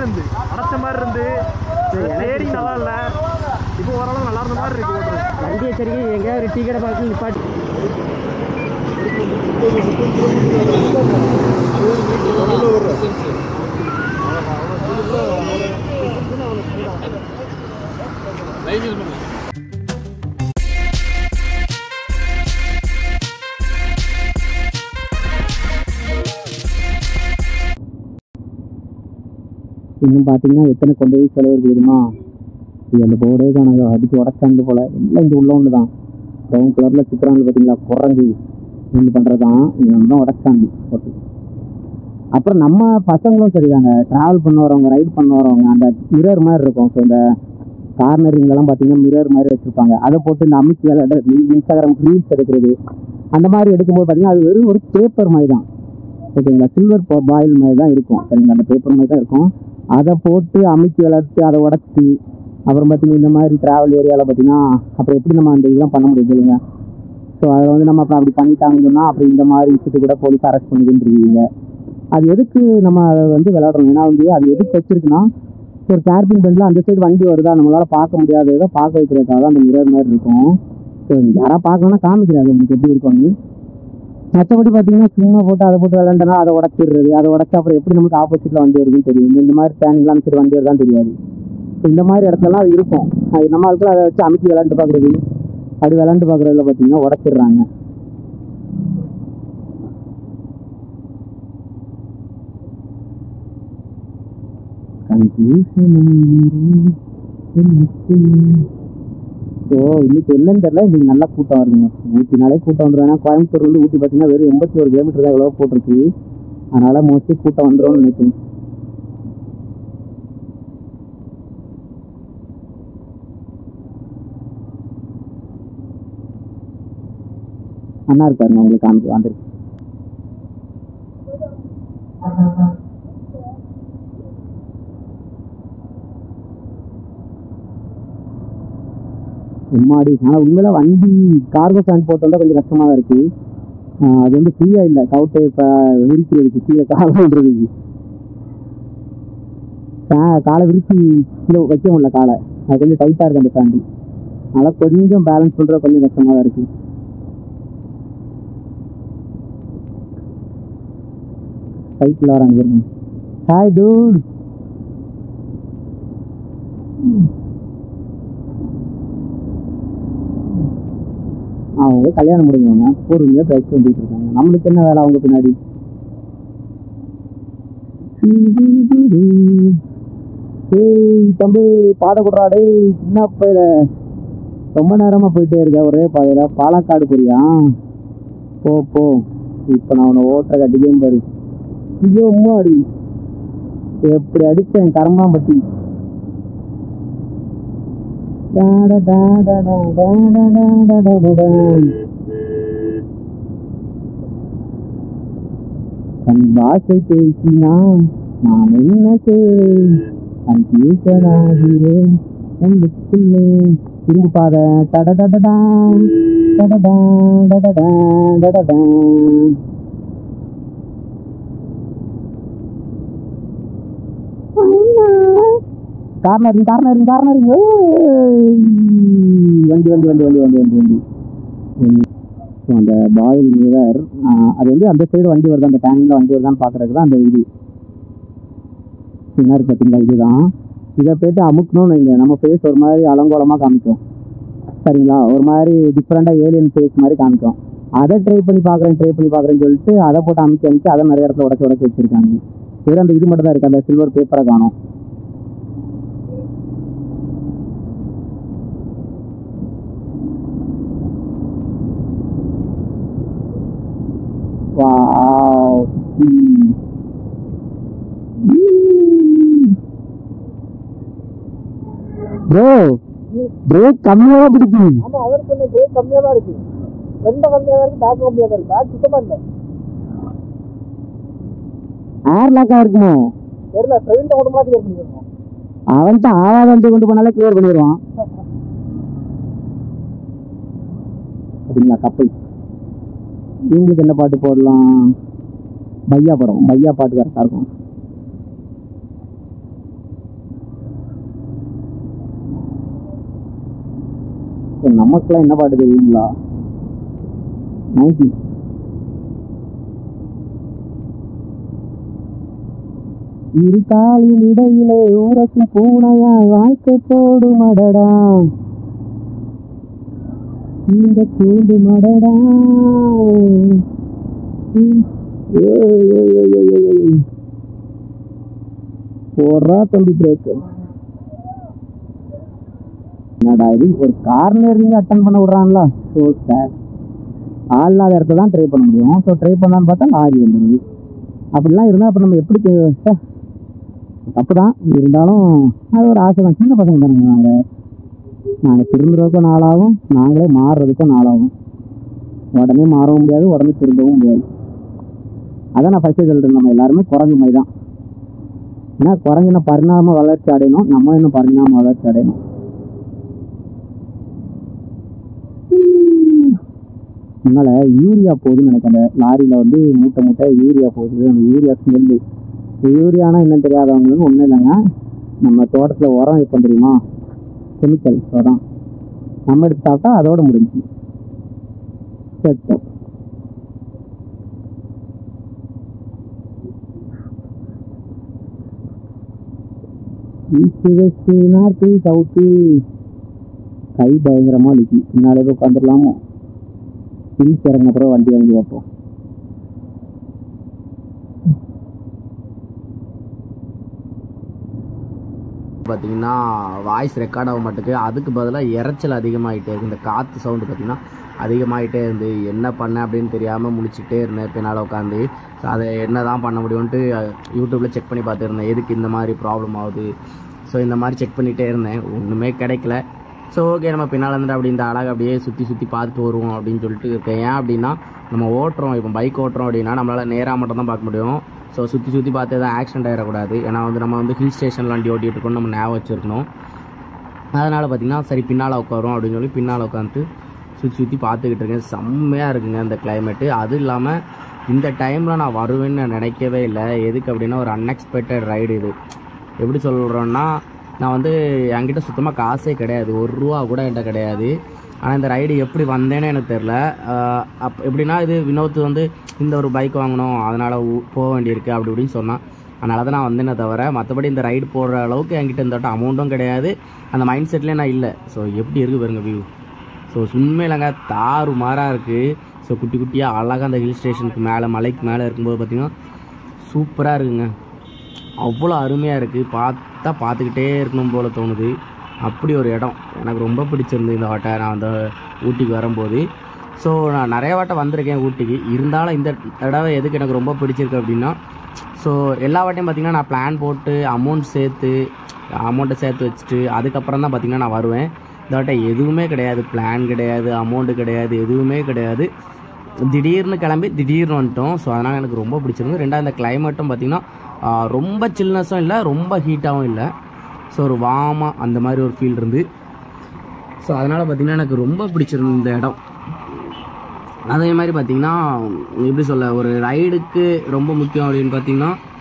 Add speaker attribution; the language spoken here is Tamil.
Speaker 1: இருந்து அடைச்ச மாதிரி இருந்து தேடி நல்லா இல்லை இப்போ ஓரளவு நல்லா இருந்த மாதிரி இருக்கு ஓட்டுறது
Speaker 2: வண்டியை சரி எங்கேயாவது ஒரு டீ கடை பார்த்து நிப்பாட்டி இன்னும் பார்த்தீங்கன்னா எத்தனை கொண்டு போய் செலவு தெரியுமா இது அந்த போர்டே காணாங்க அடிச்சு உடச்சாண்டு போல எல்லாம் இங்கே உள்ள ஒன்று தான் ப்ரௌன் கலரில் சுற்றுறாங்க பார்த்தீங்களா குறைஞ்சி இது பண்ணுறது தான் இது நம்ம தான் உடச்சாண்டு போட்டு அப்புறம் நம்ம பசங்களும் சரிதாங்க ட்ராவல் பண்ண வரவங்க ரைட் பண்ண வரவங்க அந்த மிரர் மாதிரி இருக்கும் ஸோ இந்த கார்னரிங்கெல்லாம் பார்த்தீங்கன்னா மிரர் மாதிரி வச்சுருப்பாங்க அதை போட்டு இந்த அமைச்சு விளையாடுறது இன்ஸ்டாகிராம் ரீல்ஸ் எடுக்கிறது அந்த மாதிரி எடுக்கும்போது பார்த்தீங்கன்னா அது வெறும் ஒரு பேப்பர் மாதிரி தான் ஓகேங்களா சில்வர் பாயில் மாதிரி தான் இருக்கும் சரிங்களா அந்த பேப்பர் மாதிரி தான் இருக்கும் அதை போட்டு அமைச்சு விளையாட்டு அதை உடச்சி அப்புறம் பார்த்தீங்கன்னா இந்த மாதிரி ட்ராவல் ஏரியாவில் பார்த்தீங்கன்னா அப்புறம் எப்படி நம்ம அந்த இதெல்லாம் பண்ண முடியும் சொல்லுங்க ஸோ அதில் வந்து நம்ம அப்புறம் அப்படி பண்ணிட்டாங்கன்னு சொன்னால் அப்புறம் இந்த மாதிரி விஷயத்துக்கு கூட போலீஸ் அரெஸ்ட் பண்ணிக்கிட்டு இருக்கீங்க அது எதுக்கு நம்ம அதை வந்து விளையாடுறோம் ஏன்னா வந்து அது எதுக்கு வச்சிருக்குன்னா ஒரு கேர்பின் பெண்டில் அந்த சைடு வண்டி வருதா நம்மளால பார்க்க முடியாததை பார்க்க வைக்கிறதுக்காக தான் அந்த மிரர் மாதிரி இருக்கும் ஸோ யாராவது பார்க்கணும்னா காமிக்கிறாது உங்களுக்கு எப்படி இருக்கும்னு மற்றபடி பார்த்தீங்கன்னா சும்மா போட்டு அதை போட்டு விளையாண்டனா அதை உடச்சிடுறது அதை உடச்சா அப்புறம் எப்படி நமக்கு ஆப்போசிட்டில் வண்டி வருதுன்னு தெரியும் இந்த- இந்த மாதிரி டேனிங்லாம் சரி வண்டி வருதான்னு தெரியாது So இந்த மாதிரி இடத்துலலாம் அது இருக்கும் அது நம்ம ஆட்கள் அதை வச்சு அமைச்சு விளையாண்டு பார்க்குறது அப்படி விளையாண்டு பார்க்குறதுல பார்த்தீங்கன்னா உடச்சிடுறாங்க ஸோ இன்னைக்கு என்னன்னு தெரியல இன்னைக்கு நல்லா கூட்டம் வருதுங்க ஊட்டினாலே கூட்டம் வந்துடும் ஏன்னா கோயம்புத்தூர் வந்து ஊட்டி பார்த்தீங்கன்னா வெறும் எண்பத்தி ஒரு கிலோமீட்டர் தான் எவ்வளோ போட்டிருக்கு அதனால மோஸ்ட்லி கூட்டம் வந்துரும்னு நினைக்கிறேன் அண்ணா இருப்பாருங்க உங்களுக்கு காமிக்க வந்துருக்கு உம்மாடி ஆனால் உண்மையில வண்டி கார்கோ ஃபேன் போட்டு வந்தால் கொஞ்சம் கஷ்டமாக தான் இருக்குது அது வந்து ஃப்ரீயாக இல்லை கவுட்டை இப்போ விரிக்கிறதுக்கு கீழே காலை விடுறதுக்கு கா- காலை விரிச்சு கீழே வைக்க முடியல காலை அது கொஞ்சம் டைட்டாக இருக்குது அந்த ஃபேண்டு அதனால் கொஞ்சம் பேலன்ஸ் பண்ணுறது கொஞ்சம் கஷ்டமாக தான் இருக்குது சைக்கிள் வராங்க பாருங்க ஹாய் டூட் அவங்க கல்யாணம் முடிஞ்சவங்க பொறுமையாக பேச்சு வந்துட்டு இருக்காங்க நம்மளுக்கு என்ன வேலை அவங்க பின்னாடி ஏய் தம்பி பாட குடுறா டேய் சின்ன பையில ரொம்ப நேரமா போயிட்டே இருக்க ஒரே பாதையில பாலக்காடு போறியா போ போ இப்ப நான் உன்னை ஓட்ட கட்டிக்கேன் பாரு ஐயோ அம்மாடி எப்படி அடிச்சேன் கரம்பாம்பட்டி டாடா டாடா டாடா டாடா டாடா தன் பாஷை பேசினான் நான் என்ன செய் கன்ஃபியூஷன் ஆகிறேன் உள்ளுக்குள்ளே திரும்பு பாத டடடடடா டடடா டடடா டடடா கார்னரிங் கார்னரிங் கார்னரிங் வண்டி வண்டி வண்டி வண்டி வண்டி வண்டி வண்டி ஸோ அந்த பாயில் மிரர் அது வந்து அந்த சைடு வண்டி வருது அந்த டேங்கில் வண்டி வருதான்னு பார்க்குறதுக்கு தான் அந்த இது பின்னாடி பார்த்தீங்களா இதுதான் இதை போயிட்டு அமுக்கணும்னு வைங்க நம்ம ஃபேஸ் ஒரு மாதிரி அலங்கோலமாக காமிக்கும் சரிங்களா ஒரு மாதிரி டிஃப்ரெண்ட்டாக ஏலியன் ஃபேஸ் மாதிரி காமிக்கும் அதை ட்ரை பண்ணி பார்க்குறேன் ட்ரை பண்ணி பார்க்குறேன்னு சொல்லிட்டு அதை போட்டு அமைக்க அமைச்சு அதை நிறைய இடத்துல உடச்சி உடச்சி வச்சிருக்காங்க வெறும் அந்த இது மட்டும் தான் இருக்குது அந்த சில்வர் பேப்பரை காணும் Wow. Hmm. ப்ரோ பிரேக் கம்மியாக பிடிக்கும்
Speaker 1: ஆமா அவர் கொஞ்சம் பிரேக் கம்மியா தான் இருக்கு ரெண்டு கம்மியா தான் இருக்கு பேக் கம்மியா தான் இருக்கு பேக் சுத்தமா இல்ல
Speaker 2: ஏர் லாக்காக இருக்குமோ
Speaker 1: தெரியல ட்ரெயின் கொண்டு மாதிரி பண்ணிருக்கோம்
Speaker 2: அவன்கிட்ட ஆவாத வண்டி கொண்டு போனாலே கிளியர் பண்ணிடுவான் அப்படிங்களா கப்பல் இவங்களுக்கு என்ன பாட்டு போடலாம் பையா படம் பையா பாட்டு கரெக்டாக இருக்கும் இப்போ நமக்குலாம் என்ன பாட்டு தெரியுங்களா நைன்டி இரு காலின் இடையிலே ஊரக்கும் பூனையாய் வாழ்க்கை போடும் அடடா இந்த கூண்டு மடடா ம். ஏய், ஏய், ஏய், ஏய், ஏய், ஏய். போடுறா தம்பி பிரேக் என்னடா இது ஒரு கார்னரிங் அட்டன் பண்ண விடுறான்ல ஸோ சார் ஆள் இல்லாத இடத்த தான் ட்ரை பண்ண முடியும் ஸோ ட்ரை பண்ணலான்னு பார்த்தா லாரி வந்துடுது அப்படிலாம் இருந்தால் அப்போ நம்ம எப்படி தப்பு தான் இருந்தாலும் அது ஒரு ஆசை தான் சின்ன பசங்க தானுங்க நாங்கள் நாங்கள் திரும்புறதுக்கும் நாளாகும் நாங்களே மாறுறதுக்கும் நாளாகும் உடனே மாறவும் முடியாது உடனே திரும்பவும் முடியாது அதான் நான் ஃபஸ்ட்டு சொல்கிறேன் நம்ம எல்லாருமே குரங்கு மாதிரி தான் ஏன்னா குரங்கு இன்னும் பரிணாம வளர்ச்சி அடையணும் நம்ம இன்னும் பரிணாம வளர்ச்சி அடையணும் அதனால யூரியா போகுதுன்னு நினைக்கிறேன் அந்த லாரியில் வந்து மூட்டை மூட்டை யூரியா போகுது அந்த யூரியா ஸ்மெல்லு யூரியானா என்னன்னு தெரியாதவங்களுக்கு ஒன்றும் இல்லைங்க நம்ம தோட்டத்தில் உரம் எப்போ தெரியுமா கெமிக்கல் உரம் நம்ம எடுத்து சாப்பிட்டா அதோட முடிஞ்சு செத்தோம் ஈஸ்ட் வெஸ்ட் நார்த்து சவுத்து கை பயங்கரமாக வலிக்கு பின்னாலே போய் உட்காந்துடலாமோ ஹில்ஸ் இறங்கின அப்புறம் வண்டி வாங்கி வைப்போம்
Speaker 3: பார்த்தீங்கன்னா வாய்ஸ் ரெக்கார்ட் ஆக மாட்டேங்குது அதுக்கு பதிலாக இரைச்சல் அதிகமாகிட்டே இருக்கு இந்த காற்று சவுண்டு பார்த்தீங்கன்னா அதிகமாகிட்டே இருந்து என்ன பண்ண அப்படின்னு தெரியாமல் முழிச்சிட்டே இருந்தேன் பின்னால் உட்காந்து ஸோ அதை என்ன தான் பண்ண முடியும்ன்ட்டு யூடியூப்பில் செக் பண்ணி பார்த்துருந்தேன் எதுக்கு இந்த மாதிரி ப்ராப்ளம் ஆகுது ஸோ இந்த மாதிரி செக் பண்ணிகிட்டே இருந்தேன் ஒன்றுமே கிடைக்கல ஸோ ஓகே நம்ம பின்னால் இருந்துட்டு அப்படி இந்த அழகை அப்படியே சுற்றி சுற்றி பார்த்துட்டு வருவோம் அப்படின்னு சொல்லிட்டு இருக்கேன் ஏன் அப்படின்னா நம்ம ஓட்டுறோம் இப்போ பைக் ஓட்டுறோம் அப்படின்னா நம்மளால் நேராக மட்டும் தான் பார்க்க முடியும் ஸோ சுற்றி சுற்றி பார்த்து எதாவது ஆக்சிடென்ட் ஆகிடக்கூடாது ஏன்னா வந்து நம்ம வந்து ஹில் ஸ்டேஷனில் வண்டி ஓட்டிகிட்டு இருக்கோம் நம்ம ஞாபகம் வச்சுருக்கணும் அதனால் பார்த்தீங்கன்னா சரி பின்னால் உட்காரோம் அப்படின்னு சொல்லி பின்னால் உட்காந்துட்டு சுற்றி சுற்றி பார்த்துக்கிட்டு இருக்கேன் செம்மையாக இருக்குங்க இந்த கிளைமேட்டு அது இல்லாமல் இந்த டைமில் நான் வருவேன்னு நான் நினைக்கவே இல்லை எதுக்கு அப்படின்னா ஒரு அன்எக்ஸ்பெக்டட் ரைடு இது எப்படி சொல்கிறோன்னா நான் வந்து என்கிட்ட சுத்தமாக காசே கிடையாது ஒரு ரூபா கூட என்கிட்ட கிடையாது ஆனால் இந்த ரைடு எப்படி வந்தேன்னு எனக்கு தெரில அப் எப்படின்னா இது வினோத் வந்து இந்த ஒரு பைக் வாங்கணும் அதனால் போக வேண்டியிருக்கு அப்படி இப்படின்னு சொன்னான் அதனால தான் நான் வந்தேனே தவிர மற்றபடி இந்த ரைடு போடுற அளவுக்கு என்கிட்ட இந்த வட்டம் அமௌண்ட்டும் கிடையாது அந்த மைண்ட் செட்லேயே நான் இல்லை ஸோ எப்படி இருக்குது பாருங்க வியூ ஸோ உண்மையிலங்க தாறு மாறாக இருக்குது ஸோ குட்டி குட்டியாக அழகாக அந்த ஹில் ஸ்டேஷனுக்கு மேலே மலைக்கு மேலே இருக்கும்போது பார்த்திங்கன்னா சூப்பராக இருக்குங்க அவ்வளோ அருமையாக இருக்குது பார்த்தா பார்த்துக்கிட்டே இருக்கணும் போல் தோணுது அப்படி ஒரு இடம் எனக்கு ரொம்ப பிடிச்சிருந்து இந்த வாட்டை நான் அந்த ஊட்டிக்கு வரும்போது ஸோ நான் நிறைய வாட்டை வந்திருக்கேன் ஊட்டிக்கு இருந்தாலும் இந்த தடவை எதுக்கு எனக்கு ரொம்ப பிடிச்சிருக்கு அப்படின்னா ஸோ எல்லா வாட்டையும் பார்த்திங்கன்னா நான் பிளான் போட்டு அமௌண்ட் சேர்த்து அமௌண்ட்டை சேர்த்து வச்சுட்டு அதுக்கப்புறம் தான் பார்த்திங்கன்னா நான் வருவேன் இந்த வாட்டை எதுவுமே கிடையாது பிளான் கிடையாது அமௌண்ட்டு கிடையாது எதுவுமே கிடையாது திடீர்னு கிளம்பி திடீர்னு வந்துட்டோம் ஸோ அதனால் எனக்கு ரொம்ப பிடிச்சிருந்து ரெண்டாவது இந்த கிளைமேட்டும் பார்த்திங்கன்னா ஆஹ், ரொம்ப சில்னஸும் இல்லை ரொம்ப ஹீட்டாகவும் இல்லை ஸோ ஒரு வாமாக அந்த மாதிரி ஒரு ஃபீல் இருந்து ஸோ அதனால் பார்த்திங்கன்னா எனக்கு ரொம்ப பிடிச்சிருந்து இந்த இடம் அதே மாதிரி பார்த்திங்கன்னா எப்படி சொல்ல ஒரு ரைடுக்கு ரொம்ப முக்கியம் அப்படின்னு பார்த்தீங்கன்னா